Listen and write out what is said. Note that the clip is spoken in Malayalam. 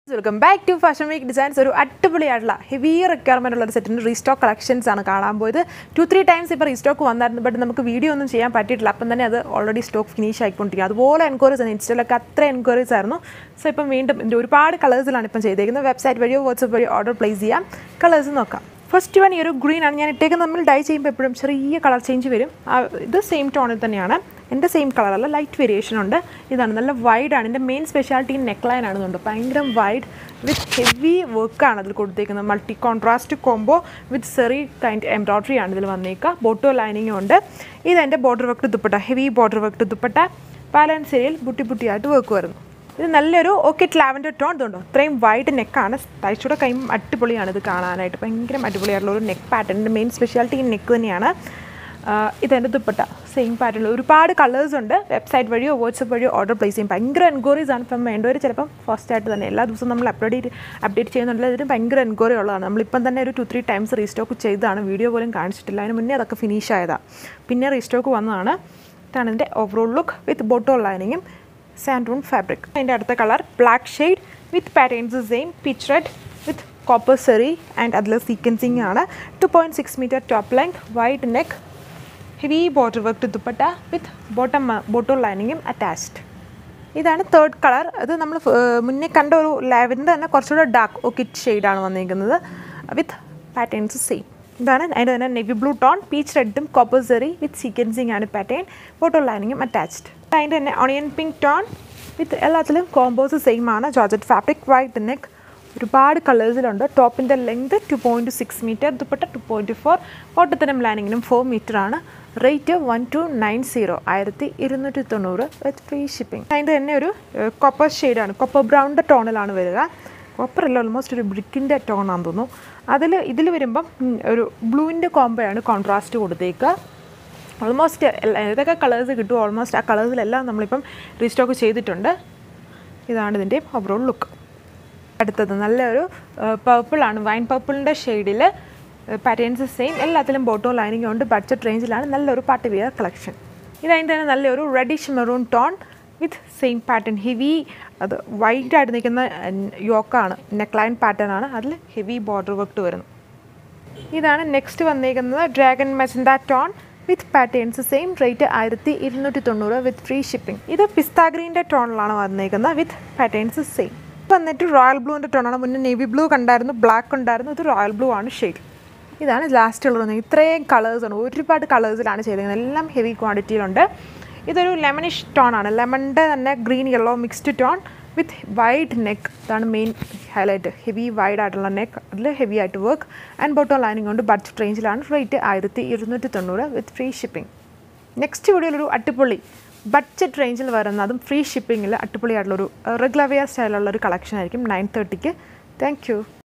welcome back to fashion week designs ഒരു അടിപൊളിയായിട്ടുള്ള ഹെവി റിക്വയർമെൻ്റ് ഉള്ള ഒരു സെറ്റിൻ്റെ റീസ്റ്റോക്ക് കളക്ഷൻസ് ആണ് കാണാൻ പോയത് ടു ത്രീ ടൈംസ് ഇപ്പോൾ റീസ്റ്റോക്ക് വന്നായിരുന്നു ബട്ട് നമുക്ക് വീഡിയോ ഒന്നും ചെയ്യാൻ പറ്റിയിട്ടില്ല അപ്പം തന്നെ അത് ഓൾറെഡി സ്റ്റോക്ക് ഫിനിഷ് ആയിക്കൊണ്ടിരിക്കുക അതുപോലെ എൻക്വയറീസ് ആണ് ഇൻസ്റ്റയിലൊക്കെ അത്ര എൻക്വയറീസ് ആയിരുന്നു സോ ഇപ്പം വീണ്ടും ഇതിൻ്റെ ഒരുപാട് കളേഴ്സിലാണ് ഇപ്പം ചെയ്തേക്കുന്നത് വെബ്സൈറ്റ് വഴിയോ വാട്സപ്പ് വഴിയോ ഓർഡർ പ്ലേസ് ചെയ്യാം കളേഴ്സ് നോക്കാം ഫസ്റ്റ് വൺ ഈ ഒരു ഗ്രീൻ ആണ് ഞാൻ ഇട്ടേക്കുന്നത് നമ്മൾ ഡൈ ചെയ്യുമ്പോൾ എപ്പോഴും ചെറിയ കളർ ചേഞ്ച് വരും ആ, ഇത് സെയിം ടോണിൽ തന്നെയാണ് എൻ്റെ സെയിം കളറല്ല ലൈറ്റ് വേരിയേഷൻ ഉണ്ട് ഇതാണ് നല്ല വൈഡ് ആണ് എൻ്റെ മെയിൻ സ്പെഷ്യാലിറ്റി നെക്ക് ലൈൻ ആണെന്നുണ്ട് ഭയങ്കര വൈഡ് വിത്ത് ഹെവി വർക്കാണ് അതിൽ കൊടുത്തേക്കുന്നത് മൾട്ടി കോൺട്രാസ്റ്റ് കോംബോ വിത്ത് സെറി കൈൻഡ് എംബ്രോയ്ഡറി ആണ് ഇതിൽ വന്നേക്കുക ബോട്ടോ ലൈനിങ്ങും ഉണ്ട് ഇതെൻ്റെ border work dupatta heavy border work dupatta പാലൻസരിയിൽ ബുട്ടി ബുട്ടിയായിട്ട് വർക്ക് വരുന്നു ഇത് നല്ലൊരു ഓക്കറ്റ് ലാവൻഡർ ടോൺ ഇതുണ്ടോ ഇത്രയും വൈഡ് നെക്കാണ് തയ്ച്ചൂടെ കൈ അടിപൊളിയാണ് ഇത് കാണാനായിട്ട് ഭയങ്കര അടിപൊളിയായിട്ടുള്ള ഒരു നെക്ക് പാറ്റേൺ മെയിൻ സ്പെഷ്യാലിറ്റി ഈ നെക്ക് തന്നെയാണ് ആഹ് ഇതെൻ്റെ ദുപ്പട്ട സെയിം പാറ്റേണിൽ ഒരുപാട് കളേഴ്സ് ഉണ്ട് വെബ്സൈറ്റ് വഴിയോ വാട്സപ്പ് വഴിയോ ഓർഡർ പ്ലേസ് ചെയ്യും ഭയങ്കര എൻക്വയറീസ് ആണ് ഇപ്പം വേണ്ടവർ ചിലപ്പം ഫസ്റ്റ് ആയിട്ട് തന്നെ എല്ലാ ദിവസവും നമ്മൾ അപ്ഡേറ്റ് അപ്ഡേറ്റ് ചെയ്യുന്നുണ്ട് ഇതിന് ഭയങ്കര എൻക്വയറി ഉള്ളതാണ് നമ്മളിപ്പം തന്നെ ഒരു ടു ത്രീ ടൈംസ് റീസ്റ്റോക്ക് ചെയ്തതാണ് വീഡിയോ പോലും കാണിച്ചിട്ടില്ല അതിന് മുന്നേ അതൊക്കെ ഫിനിഷ് ആയതാണ് പിന്നെ റീസ്റ്റോക്ക് വന്നതാണ് ഇതാണ് ഇതിൻ്റെ ഓവറോൾ ലുക്ക് വിത്ത് ബോട്ടോ ലൈനിങ്ങും സാൻഡൂൺ ഫാബ്രിക് അതിൻ്റെ അടുത്ത colour black shade with patterns same pitch red with copper സെറി ആൻഡ് അതിൽ സീക്വൻസിങ് ആണ് two point six metre top length wide neck heavy border work dupatta with bottom bottom ലൈനിങ്ങും അറ്റാച്ച്ഡ് ഇതാണ് തേർഡ് കളർ അത് നമ്മൾ മുന്നേ കണ്ട ഒരു ലാവൻഡർ തന്നെ കുറച്ചുകൂടെ ഡാർക്ക് ഓക്കിറ്റ് ഷെയ്ഡാണ് വന്നിരിക്കുന്നത് വിത്ത് പാറ്റേൺസ് സെയിം ഇതാണ് അതിൻ്റെ തന്നെ നെവി ബ്ലൂ ടോൺ പീച്ച് റെഡും കോപ്പർ സെറി വിത്ത് സീക്വൻസിങ് ആണ് പാറ്റേൺ ഫോട്ടോ ലൈനിങ്ങും അറ്റാച്ച്ഡ് അതിൻ്റെ തന്നെ ഓണിയൻ പിങ്ക് ടോൺ വിത്ത് എല്ലാത്തിലും കോമ്പോസ് സെയിം ആണ് ജോർജറ്റ് ഫാബ്രിക് വൈറ്റ് നെക്ക് ഒരുപാട് കളേഴ്സിലുണ്ട് ടോപ്പിൻ്റെ length two point six metre dupatta two point four ഓട്ടത്തിനും ലൈനിങ്ങിനും ഫോർ മീറ്റർ ആണ് rate one two nine zero ആയിരത്തി ഇരുന്നൂറ്റി തൊണ്ണൂറ് വിത്ത് ഫ്രീ ഷിപ്പിംഗ് അതിൻ്റെ തന്നെ ഒരു കൊപ്പർ ഷെയ്ഡാണ് കൊപ്പർ ബ്രൗണിൻ്റെ ടോണിലാണ് വരിക കോപ്പർ അല്ല ഓൾമോസ്റ്റ് ഒരു ബ്രിക്കിൻ്റെ ടോണാന്ന് തോന്നുന്നു അതിൽ ഇതിൽ വരുമ്പം ഉം, ഒരു ബ്ലൂവിൻ്റെ കോംബോയാണ് കോൺട്രാസ്റ്റ് കൊടുത്തേക്കുക ഓൾമോസ്റ്റ് ഏതൊക്കെ കളേഴ്സ് കിട്ടും ഓൾമോസ്റ്റ് ആ കളേഴ്സിലെല്ലാം നമ്മളിപ്പം റീസ്റ്റോക്ക് ചെയ്തിട്ടുണ്ട് ഇതാണ് ഇതിൻ്റെ ഓവറോൾ ലുക്ക് അടുത്തത് നല്ലൊരു പർപ്പിളാണ് വൈൻ പർപ്പിളിൻ്റെ ഷെയ്ഡിൽ പാറ്റേൺസ് സെയിം എല്ലാത്തിലും ബോട്ടോ ലൈനിങ് ഉണ്ട് ബഡ്ജറ്റ് റേഞ്ചിലാണ് നല്ലൊരു പാർട്ടി വിയർ കളക്ഷൻ ഇതതിൻ്റെ തന്നെ നല്ലൊരു reddish maroon tone with same pattern heavy അത് വൈറ്റ് ആയിട്ട് നിൽക്കുന്ന യോക്കാണ് നെക്ക് ലൈൻ പാറ്റേൺ ആണ് അതിൽ ഹെവി ബോർഡർ വർക്ക് വരുന്നു ഇതാണ് നെക്സ്റ്റ് വന്നിരിക്കുന്നത് dragon magenta tone with patterns same rate ആയിരത്തി ഇരുന്നൂറ്റി തൊണ്ണൂറ് വിത്ത് ഫ്രീ ഷിപ്പിംഗ് ഇത് പിസ്ത ഗ്രീൻ്റെ ടോണിലാണ് വന്നിരിക്കുന്നത് വിത്ത് പാറ്റേൺസ് സെയിം വന്നിട്ട് റോയൽ ബ്ലൂവിൻ്റെ ടോണാണ് മുന്നേ നേവി ബ്ലൂ കണ്ടായിരുന്നു ബ്ലാക്ക് ഉണ്ടായിരുന്നു ഇത് റോയൽ ബ്ലൂ ആണ് ഷെയ്ഡ് ഇതാണ് ലാസ്റ്റ് ഉള്ളത് ഇത്രയും കളേഴ്സാണ് ഒരുപാട് കളേഴ്സിലാണ് ചെയ്തിരിക്കുന്നത് എല്ലാം ഹെവി ക്വാണ്ടിറ്റിയിലുണ്ട് ഇതൊരു ലെമണിഷ് ടോൺ ആണ് ലെമണിൻ്റെ തന്നെ green yellow mixed tone with wide neck ഇതാണ് മെയിൻ ഹൈലൈറ്റ് ഹെവി വൈഡ് ആയിട്ടുള്ള നെക്ക് അതിൽ ഹെവി ആയിട്ട് വർക്ക് ആൻഡ് ബോട്ടോ ലൈനിങ് കൊണ്ട് ബഡ്ജറ്റ് റേഞ്ചിലാണ് റേറ്റ് ആയിരത്തി ഇരുന്നൂറ്റി തൊണ്ണൂറ് വിത്ത് ഫ്രീ ഷിപ്പിംഗ് നെക്സ്റ്റ് വീഡിയോയിൽ ഒരു അടിപൊളി ബഡ്ജറ്റ് റേഞ്ചിൽ വരുന്ന അതും ഫ്രീ ഷിപ്പിങ്ങിൽ അടിപൊളിയായിട്ടുള്ളൊരു റെഗുലർ വെയർ സ്റ്റൈലുള്ള ഒരു കളക്ഷൻ ആയിരിക്കും നയൻ തേർട്ടിക്ക് താങ്ക് യു